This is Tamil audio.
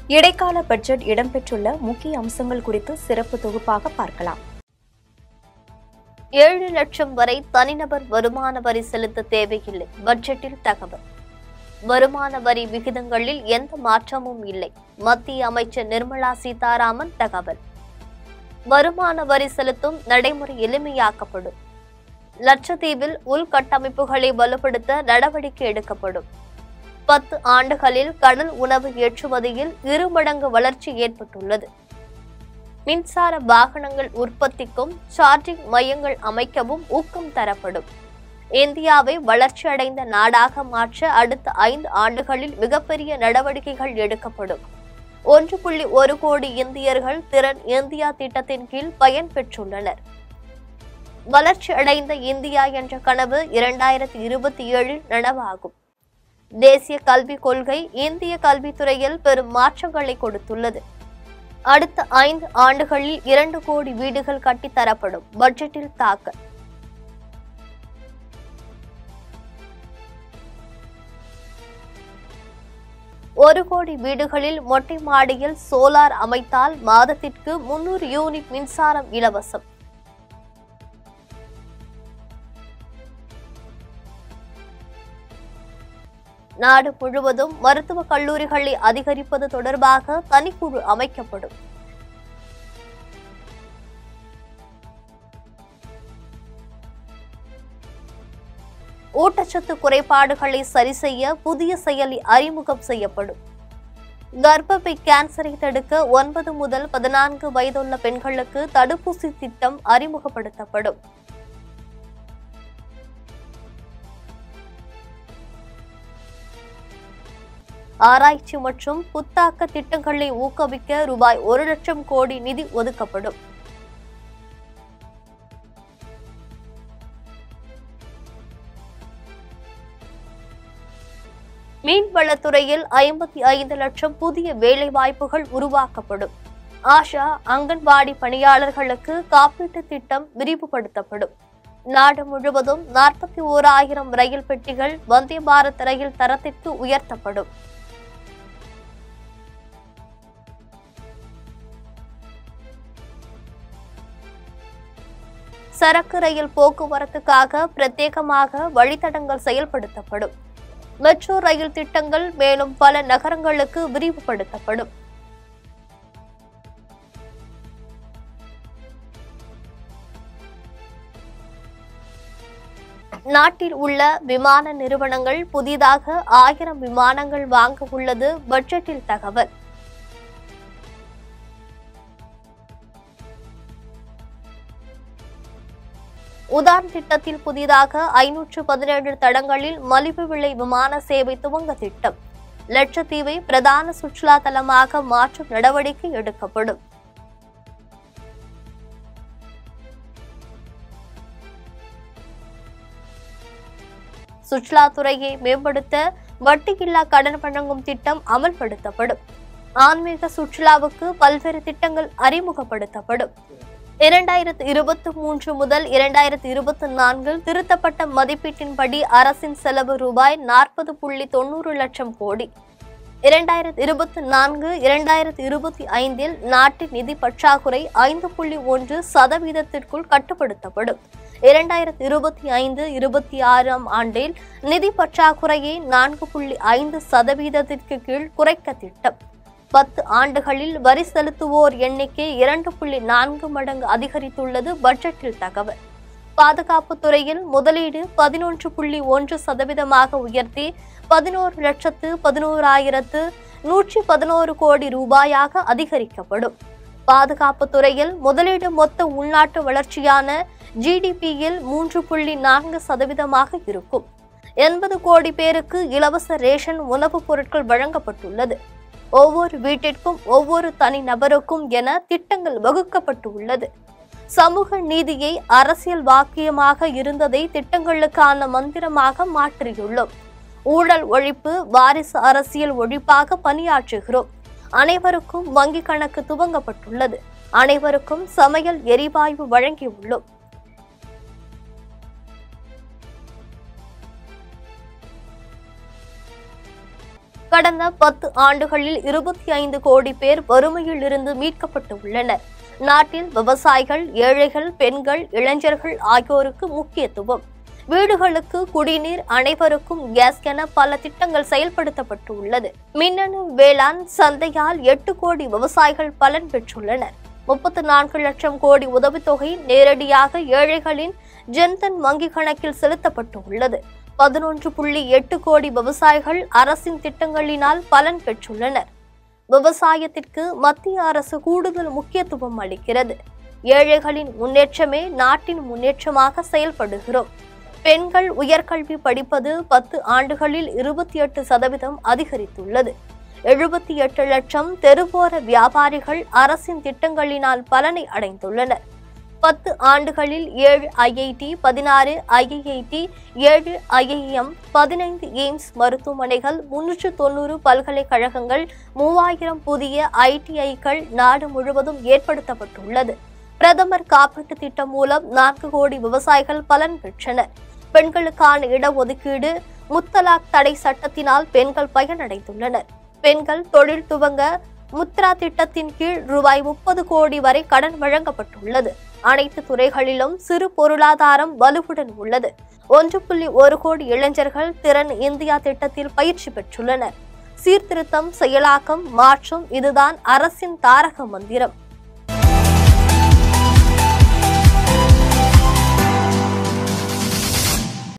இடைக்கால பட்ஜெட் இடம்பெற்றுள்ள முக்கிய அம்சங்கள் குறித்து சிறப்பு தொகுப்பாக பார்க்கலாம் ஏழு லட்சம் வரை தனிநபர் வருமான வரி செலுத்த தேவையில்லை பட்ஜெட்டில் தகவல் வருமான வரி விகிதங்களில் எந்த மாற்றமும் இல்லை மத்திய அமைச்சர் நிர்மலா சீதாராமன் தகவல் வருமான வரி செலுத்தும் நடைமுறை எளிமையாக்கப்படும் லட்சத்தீவில் உள்கட்டமைப்புகளை வலுப்படுத்த நடவடிக்கை எடுக்கப்படும் பத்து ஆண்டுகளில் கடல் உணவு ஏற்றுமதியில் இருமடங்கு வளர்ச்சி ஏற்பட்டுள்ளது மின்சார வாகனங்கள் உற்பத்திக்கும் சார்ஜிங் மையங்கள் அமைக்கவும் ஊக்கம் தரப்படும் இந்தியாவை வளர்ச்சியடைந்த நாடாக மாற்ற அடுத்த ஐந்து ஆண்டுகளில் மிகப்பெரிய நடவடிக்கைகள் எடுக்கப்படும் ஒன்று புள்ளி ஒரு கோடி இந்தியர்கள் திறன் இந்தியா திட்டத்தின் கீழ் பயன் பெற்றுள்ளனர் வளர்ச்சியடைந்த இந்தியா என்ற கனவு இரண்டாயிரத்தி இருபத்தி ஏழில் நனவாகும் தேசிய கல்விக் கொள்கை இந்திய கல்வித்துறையில் பெரும் மாற்றங்களை கொடுத்துள்ளது அடுத்த ஐந்து ஆண்டுகளில் இரண்டு கோடி வீடுகள் கட்டித்தரப்படும் பட்ஜெட்டில் தாக்கல் ஒரு கோடி வீடுகளில் மொட்டை மாடியில் சோலார் அமைத்தால் மாதத்திற்கு முன்னூறு யூனிட் மின்சாரம் இலவசம் நாடு முழுவதும் மருத்துவக் கல்லூரிகளை அதிகரிப்பது தொடர்பாக தனிக்குழு அமைக்கப்படும் ஊட்டச்சத்து குறைபாடுகளை சரி செய்ய புதிய செயலி அறிமுகம் செய்யப்படும் கர்ப்பப்பை கேன்சரை தடுக்க ஒன்பது முதல் பதினான்கு வயதுள்ள பெண்களுக்கு தடுப்பூசி திட்டம் அறிமுகப்படுத்தப்படும் ஆராய்ச்சி மற்றும் புத்தாக்க திட்டங்களை ஊக்குவிக்க ரூபாய் ஒரு லட்சம் கோடி நிதி ஒதுக்கப்படும் மீன்வளத்துறையில் ஐம்பத்தி ஐந்து லட்சம் புதிய வேலைவாய்ப்புகள் உருவாக்கப்படும் ஆஷா அங்கன்வாடி பணியாளர்களுக்கு காப்பீட்டு திட்டம் விரிவுபடுத்தப்படும் நாடு முழுவதும் நாற்பத்தி ஓராயிரம் ரயில் பெட்டிகள் வந்தே பாரத் ரயில் தரத்திற்கு உயர்த்தப்படும் சரக்கு ரயில் போக்குவரத்துக்காக பிரத்யேகமாக வழித்தடங்கள் செயல்படுத்தப்படும் மெட்ரோ ரயில் திட்டங்கள் மேலும் பல நகரங்களுக்கு விரிவுபடுத்தப்படும் நாட்டில் உள்ள விமான நிறுவனங்கள் புதிதாக ஆயிரம் விமானங்கள் வாங்க உள்ளது பட்ஜெட்டில் தகவல் உதான் திட்டத்தில் புதிதாக ஐநூற்று பதினேழு தடங்களில் மலிவு விலை விமான சேவை துவங்க திட்டம் லட்சத்தீவை பிரதான சுற்றுலா தலமாக மாற்றும் நடவடிக்கை எடுக்கப்படும் சுற்றுலாத்துறையை மேம்படுத்த வட்டியில்லா கடன் வழங்கும் திட்டம் அமல்படுத்தப்படும் ஆன்மீக சுற்றுலாவுக்கு பல்வேறு திட்டங்கள் அறிமுகப்படுத்தப்படும் இரண்டாயிரத்து இருபத்தி மூன்று முதல் இரண்டாயிரத்து இருபத்தி நான்கில் திருத்தப்பட்ட மதிப்பீட்டின்படி அரசின் செலவு ரூபாய் நாற்பது புள்ளி தொண்ணூறு லட்சம் கோடி இரண்டாயிரத்து இருபத்தி நான்கு இரண்டாயிரத்து இருபத்தி ஐந்தில் நாட்டின் நிதி பற்றாக்குறை ஐந்து புள்ளி ஒன்று சதவீதத்திற்குள் கட்டுப்படுத்தப்படும் இரண்டாயிரத்து இருபத்தி ஐந்து இருபத்தி ஆறாம் ஆண்டில் நிதி பற்றாக்குறையை நான்கு புள்ளி ஐந்து சதவீதத்திற்கு கீழ் குறைக்க திட்டம் பத்து ஆண்டுகளில் வரி செலுத்துவோர் எண்ணிக்கை இரண்டு புள்ளி நான்கு மடங்கு அதிகரித்துள்ளது பட்ஜெட்டில் தகவல் பாதுகாப்பு துறையில் முதலீடு பதினொன்று புள்ளி ஒன்று சதவீதமாக உயர்த்தி பதினோரு லட்சத்து பதினோராயிரத்து நூற்றி பதினோரு கோடி ரூபாயாக அதிகரிக்கப்படும் பாதுகாப்பு துறையில் முதலீடு மொத்த உள்நாட்டு வளர்ச்சியான ஜிடிபியில் மூன்று புள்ளி நான்கு சதவீதமாக இருக்கும் எண்பது கோடி பேருக்கு இலவச ரேஷன் உணவுப் பொருட்கள் வழங்கப்பட்டுள்ளது ஒவ்வொரு வீட்டிற்கும் ஒவ்வொரு தனி நபருக்கும் என திட்டங்கள் வகுக்கப்பட்டு உள்ளது சமூக நீதியை அரசியல் வாக்கியமாக இருந்ததை திட்டங்களுக்கான மந்திரமாக மாற்றியுள்ளோம் ஊழல் ஒழிப்பு வாரிசு அரசியல் ஒழிப்பாக பணியாற்றுகிறோம் அனைவருக்கும் வங்கி கணக்கு துவங்கப்பட்டுள்ளது அனைவருக்கும் சமையல் எரிவாயு வழங்கியுள்ளோம் கடந்த பத்து ஆண்டுகளில் இருபத்தி ஐந்து கோடி பேர் வறுமையில் இருந்து மீட்கப்பட்டு உள்ளனர் நாட்டில் விவசாயிகள் ஏழைகள் பெண்கள் இளைஞர்கள் ஆகியோருக்கு முக்கியத்துவம் வீடுகளுக்கு குடிநீர் அனைவருக்கும் கேஸ் என பல திட்டங்கள் செயல்படுத்தப்பட்டு உள்ளது மின்னணு வேளாண் சந்தையால் எட்டு கோடி விவசாயிகள் பலன் பெற்றுள்ளனர் முப்பத்து நான்கு லட்சம் கோடி உதவித்தொகை நேரடியாக ஏழைகளின் ஜன்தன் வங்கி கணக்கில் செலுத்தப்பட்டு உள்ளது பதினொன்று புள்ளி எட்டு கோடி விவசாயிகள் அரசின் திட்டங்களினால் பலன் பெற்றுள்ளனர் விவசாயத்திற்கு மத்திய அரசு கூடுதல் முக்கியத்துவம் அளிக்கிறது ஏழைகளின் முன்னேற்றமே நாட்டின் முன்னேற்றமாக செயல்படுகிறோம் பெண்கள் உயர்கல்வி படிப்பது பத்து ஆண்டுகளில் இருபத்தி எட்டு சதவீதம் அதிகரித்துள்ளது எழுபத்தி எட்டு லட்சம் தெருவோர வியாபாரிகள் அரசின் திட்டங்களினால் பலனை அடைந்துள்ளனர் பத்து ஆண்டுகளில் ஏழு ஐஐடி பதினாறு ஐஐஐடி ஏழு ஐஐஎம் பதினைந்து எய்ம்ஸ் மருத்துவமனைகள் முன்னூற்று தொண்ணூறு பல்கலைக்கழகங்கள் மூவாயிரம் புதிய ஐடிஐக்கள் நாடு முழுவதும் ஏற்படுத்தப்பட்டுள்ளது பிரதமர் காப்பீட்டு திட்டம் மூலம் நான்கு கோடி விவசாயிகள் பலன் பெற்றனர் பெண்களுக்கான இடஒதுக்கீடு முத்தலாக் தடை சட்டத்தினால் பெண்கள் பயனடைந்துள்ளனர் பெண்கள் தொழில் துவங்க முத்ரா திட்டத்தின் கீழ் ரூபாய் முப்பது கோடி வரை கடன் வழங்கப்பட்டுள்ளது அனைத்து துறைகளிலும் சிறு பொருளாதாரம் வலுவுடன் உள்ளது ஒன்று புள்ளி ஒரு கோடி இளைஞர்கள் திறன் இந்தியா திட்டத்தில் பயிற்சி பெற்றுள்ளனர் சீர்திருத்தம் செயலாக்கம் மாற்றம் இதுதான் அரசின் தாரக மந்திரம்